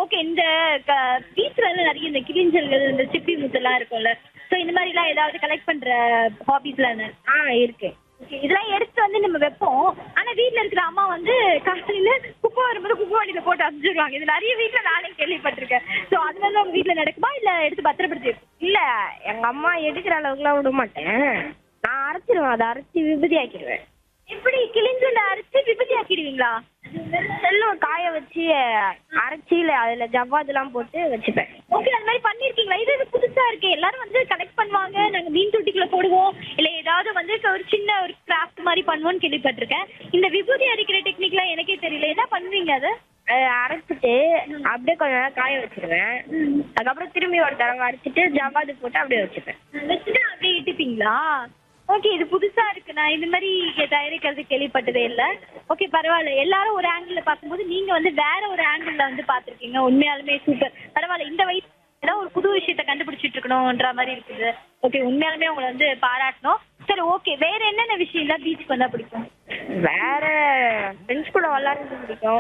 okay இந்த பீச்ல வந்து நிறைய இந்த கிளிஞ்சல்கள் இந்த சிப்பி முத்தெல்லாம் இருக்கும்ல சோ இந்த மாதிரி எல்லாம் ஏதாவது கலெக்ட் பண்ற ஹாபிஸ்லாம் என்ன ஆ இருக்கு Okay, இதெல்லாம் எடுத்து வந்து நம்ம வைப்போம் ஆனா வீட்ல இருக்கிற அம்மா வந்து காலையில குப்பை வரும்போது குப்பை வண்டியில போட்டு அனுப்பிச்சிடுவாங்க இது நிறைய வீட்ல நானே கேள்விப்பட்டிருக்கேன் சோ அது மாதிரி உங்க வீட்ல நடக்குமா இல்ல எடுத்து பத்திரப்படுத்தி இல்ல எங்க அம்மா எடுக்கிற அளவுக்குலாம் விட மாட்டேன் நான் அரைச்சிருவேன் அதை அரைச்சி விபதி ஆக்கிடுவேன் எப்படி கிழிஞ்சல அரைச்சு விபதி ஆக்கிடுவீங்களா செல்லுவ காய வச்சு அரைச்சி இல்ல அதுல ஜவ்வாதுலாம் போட்டு வச்சுப்பேன் ஓகே அந்த மாதிரி பண்ணிருக்கீங்களா இது இது புதுசா இருக்கு எல்லாரும் வந்து கலெக்ட் பண்ணுவாங்க நாங்க மீன் தொட்டிக்குள்ள போடுவோம் இல்ல ஏதாவது வந்து ஒரு சின்ன ஒரு கிராஃப்ட் மாதிரி பண்ணுவோம்னு கேள்விப்பட்டிருக்கேன் இந்த விபூதி அரைக்கிற டெக்னிக்லாம் எனக்கே தெரியல என்ன பண்ணுவீங்க அது அதை அரைச்சிட்டு அப்படியே கொஞ்ச நேரம் காய வச்சிருவேன் அதுக்கப்புறம் திரும்பி ஒரு தடவை அரைச்சிட்டு ஜவ்வாது போட்டு அப்படியே வச்சுப்பேன் வச்சுட்டு அப்படியே இட்டுப்பீங்களா ஓகே இது புதுசா இருக்கு நான் இந்த மாதிரி தயாரிக்கிறது கேள்விப்பட்டதே இல்ல ஓகே பரவாயில்ல எல்லாரும் ஒரு ஆங்கிள் பார்க்கும்போது நீங்க வந்து வேற ஒரு ஆங்கிள் வந்து பாத்திருக்கீங்க உண்மையாலுமே சூப்பர் பரவாயில்ல இந்த வயசு ஏதாவது ஒரு புது விஷயத்த கண்டுபிடிச்சிட்டு இருக்கணும்ன்ற மாதிரி இருக்குது ஓகே உண்மையாலுமே உங்களை வந்து பாராட்டணும் சரி ஓகே வேற என்னென்ன விஷயம் தான் பீச்சுக்கு வந்தா பிடிக்கும் வேற ஃப்ரெண்ட்ஸ் கூட விளாட்றது பிடிக்கும்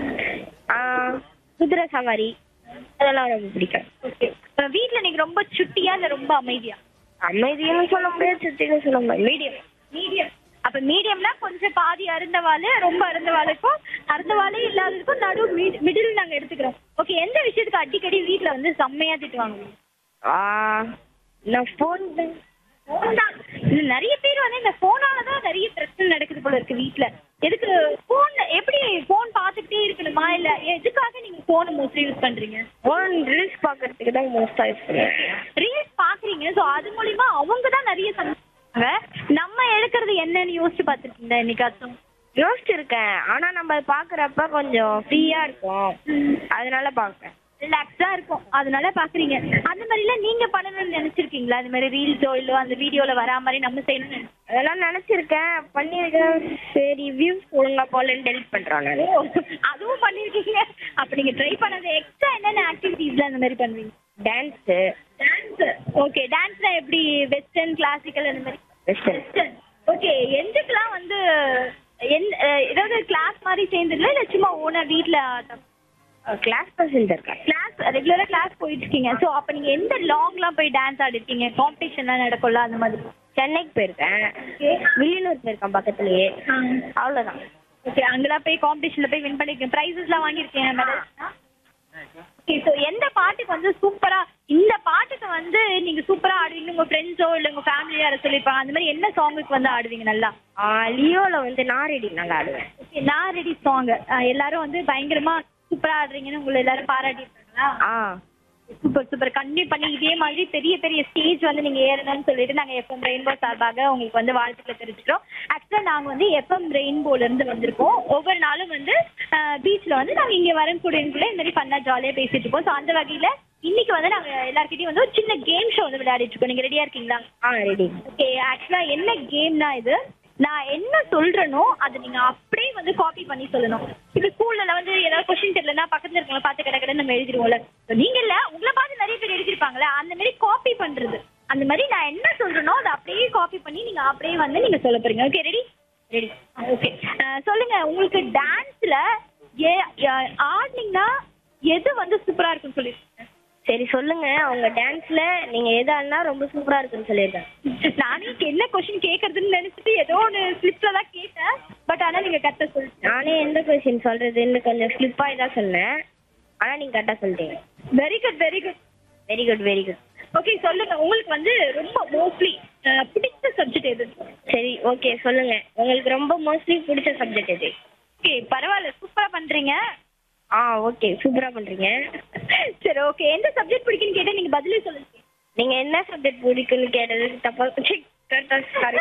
ஆ, குதிரை சவாரி அதெல்லாம் ரொம்ப பிடிக்கும் ஓகே வீட்ல நீங்க ரொம்ப சுட்டியா இல்ல ரொம்ப அமைதியா அமைதியும் சொல்ல முடியாது சுத்தின்னு சொல்ல முடியாது மீடியம் மீடியம் அப்ப மீடியம்னா கொஞ்சம் பாதி அருந்தவாளு ரொம்ப அருந்தவாளுக்கும் அருந்தவாளே இல்லாததுக்கும் நடு மிடில் நாங்க எடுத்துக்கிறோம் ஓகே எந்த விஷயத்துக்கு அடிக்கடி வீட்ல வந்து செம்மையா திட்டுவாங்க ஆ, நான் ஃபோன் phone தான் இது நிறைய பேர் வந்து இந்த போனால தான் நிறைய பிரச்சனை நடக்குது போல இருக்கு வீட்ல எதுக்கு போன் எப்படி போன் பார்த்துக்கிட்டே இருக்கணுமா இல்ல எதுக்காக நீங்க போனை மோஸ்ட்லி யூஸ் பண்றீங்க ஃபோன் ரீல்ஸ் பார்க்கறதுக்கு தான் மோஸ்ட்டாக யூஸ் பண்ணுவேன் ரீல்ஸ் பாக்குறீங்க சோ அது மூலியமா அவங்க தான் நிறைய சந்திப்பாங்க நம்ம எடுக்கிறது என்னன்னு யோசிச்சு பார்த்துருக்கீங்களா என்னைக்காச்சும் யோசிச்சிருக்கேன் ஆனா நம்ம அதை பார்க்கறப்ப கொஞ்சம் ஃப்ரீயா இருக்கும் அதனால பார்ப்பேன் ரிலாக்ஸா இருக்கும் அதனால பாக்குறீங்க அந்த மாதிரிலாம் நீங்க பண்ணணும்னு நினைச்சிருக்கீங்களா அந்த மாதிரி ரீல்ஸோ இல்ல அந்த வீடியோல வரா மாதிரி நம்ம செய்யணும்னு நினை- அதெல்லாம் நினைச்சிருக்கேன் பண்ணியிருக்கேன் சரி வியூஸ் ஒழுங்கா போலன்னு டெலிட் பண்றான் நான் ஓ, அதுவும் பண்ணிருக்கீங்க அப்ப நீங்க ட்ரை பண்ணது எக்ஸ்ட்ரா என்னென்ன ஆக்டிவிட்டீஸ்ல அந்த மாதிரி பண்ணுவீங்க டான்ஸு டான்ஸ் ஓகே டான்ஸ்னா எப்படி வெஸ்டர்ன் கிளாசிக்கல் அந்த மாதிரி வெஸ்டர்ன் வெஸ்டர்ன் ஓகே எந்துக்கெல்லாம் வந்து எந் அஹ் ஏதாவது கிளாஸ் மாதிரி சேர்ந்துடல இல்ல சும்மா ஓனா வீட்ல ஆட்டம் கிளாஸ் பர்சன்ட் இருக்கேன் கிளாஸ் ரெகுலரா கிளாஸ் போயிட்டு இருக்கீங்க சோ அப்ப நீங்க எந்த லாங்லாம் போய் டான்ஸ் ஆடி இருக்கீங்க காம்படிஷன்லாம் நடக்கும்ல அந்த மாதிரி சென்னைக்கு போயிருக்கேன் வில்லியனூர் போயிருக்கேன் பக்கத்துலயே அவ்வளோதான் ஓகே அங்கெல்லாம் போய் காம்படிஷன்ல போய் வின் பண்ணிருக்கேன் பிரைசஸ்லாம் வாங்கியிருக்கேன் மெடல்ஸ்லாம் ஓகே ஸோ எந்த பாட்டுக்கு வந்து சூப்பரா இந்த பாட்டுக்கு வந்து நீங்க சூப்பரா ஆடுவீங்க உங்க ஃப்ரெண்ட்ஸோ இல்ல உங்க ஃபேமிலி யாரை சொல்லிருப்பாங்க அந்த மாதிரி என்ன சாங்குக்கு வந்து ஆடுவீங்க நல்லா லியோல வந்து நான் ரெடி நல்லா ஆடுவேன் ஓகே நான் ரெடி சாங் எல்லாரும் வந்து பயங்கரமா சூப்பரா ஆடுறீங்கன்னு உங்களை எல்லாரும் பாராட்டிருக்காங்களா ஆ சூப்பர் சூப்பர் கண்டினியூ பண்ணி இதே மாதிரி பெரிய பெரிய ஸ்டேஜ் வந்து நீங்க ஏறணும்னு சொல்லிட்டு நாங்க எஃப்எம் ரெயின்போ சார்பாக உங்களுக்கு வந்து வாழ்த்துக்களை தெரிவிக்கிறோம் ஆக்சுவலா நாங்க வந்து எஃப்எம் ரெயின்போல இருந்து வந்திருக்கோம் ஒவ்வொரு நாளும் வந்து பீச்ல வந்து நாங்க இங்க வரக்கூடியவங்களே இந்த மாதிரி பண்ணா ஜாலியா பேசிட்டு இருக்கோம் ஸோ அந்த வகையில இன்னைக்கு வந்து நாங்க எல்லார்கிட்டயும் வந்து ஒரு சின்ன கேம் ஷோ வந்து விளையாடிட்டு இருக்கோம் நீங்க ரெடியா இருக்கீங்களா ஆ ரெடி ஓகே ஆக்சுவலா என்ன கேம்னா இது நான் என்ன சொல்றேனோ அதை நீங்க அப்படியே வந்து காப்பி பண்ணி சொல்லணும் இப்ப ஸ்கூல்ல வந்து ஏதாவது கொஸ்டின் தெரியலன்னா பக்கத்துல இருக்கவங்க பார்த்து கடை கடை நம்ம எழுதிருவோம்ல So, நீங்க இல்ல உங்களை பார்த்து நிறைய பேர் எழுதிருப்பாங்களே அந்த மாதிரி காப்பி பண்றது அந்த மாதிரி நான் என்ன சொல்றேனோ அதை அப்படியே காப்பி பண்ணி நீங்க அப்படியே வந்து நீங்க சொல்ல போறீங்க ஓகே ரெடி ரெடி ஓகே சொல்லுங்க உங்களுக்கு டான்ஸ்ல ஏ ஆடினீங்கன்னா எது வந்து சூப்பரா இருக்குன்னு சொல்லிருக்கீங்க சரி சொல்லுங்க உங்க டான்ஸ்ல நீங்க எது ஆடினா ரொம்ப சூப்பரா இருக்குன்னு சொல்லியிருக்கேன் நானே என்ன கொஸ்டின் கேக்குறதுன்னு நினைச்சிட்டு ஏதோ ஒன்று ஸ்லிப்ல தான் கேட்டேன் பட் ஆனா நீங்க கரெக்டா சொல்லிட்டீங்க நானே எந்த கொஸ்டின் சொல்றதுன்னு கொஞ்சம் ஸ்லிப்பாகி தான் சொன்னேன் ஆனா நீங்க கரெக்டா சொல்லிட்டீங்க very good very good very good very good okay சொல்லுங்க உங்களுக்கு வந்து ரொம்ப மோஸ்ட்லி பிடிச்ச சப்ஜெக்ட் எது சரி ஓகே சொல்லுங்க உங்களுக்கு ரொம்ப மோஸ்ட்லி பிடிச்ச சப்ஜெக்ட் எது ஓகே பரவாயில்ல சூப்பரா பண்றீங்க ஆ ஓகே சூப்பரா பண்றீங்க சரி ஓகே எந்த சப்ஜெக்ட் பிடிக்குன்னு கேட்டா நீங்க பதிலே சொல்லுங்க நீங்க என்ன சப்ஜெக்ட் பிடிக்குன்னு கேட்டது தப்பா ச்சீ, கரெக்டா சாரி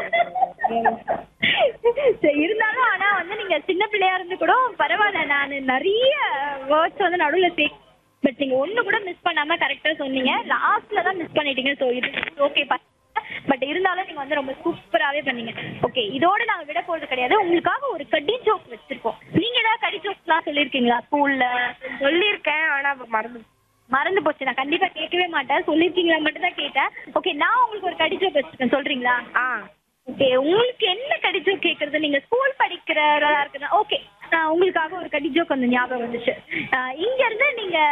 சரி இருந்தாலும் ஆனா வந்து நீங்க சின்ன பிள்ளையா இருந்து கூட பரவாயில்ல நான் நிறைய வேர்ட்ஸ் வந்து நடுவுல சே பட் நீங்க ஒண்ணு கூட மிஸ் பண்ணாம கரெக்டா சொன்னீங்க லாஸ்ட்ல தான் மிஸ் பண்ணிட்டீங்க ஸோ இது ஓகே பட் இருந்தாலும் நீங்க வந்து ரொம்ப சூப்பராவே பண்ணீங்க ஓகே இதோட நாங்க விட போறது கிடையாது உங்களுக்காக ஒரு கடி ஜோக் வச்சிருக்கோம் நீங்க ஏதாவது கடி ஜோக்ஸ்லாம் சொல்லியிருக்கீங்களா ஸ்கூல்ல சொல்லியிருக்கேன் ஆனா அப்ப மறந்து மறந்து போச்சு நான் கண்டிப்பா கேட்கவே மாட்டேன் சொல்லியிருக்கீங்களா மட்டும் தான் கேட்டேன் ஓகே நான் உங்களுக்கு ஒரு கடி ஜோக் வச்சிருக்கேன் சொல்றீங்களா ஆ ஓகே உங்களுக்கு என்ன கடி ஜோக் கேக்குறது நீங்க ஸ்கூல் படிக்கிறதா இருக்குதா ஓகே உங்களுக்காக ஒரு கடி ஜோக் வந்து ஞாபகம் வந்துச்சு அஹ் இங்க இருந்து நீங்க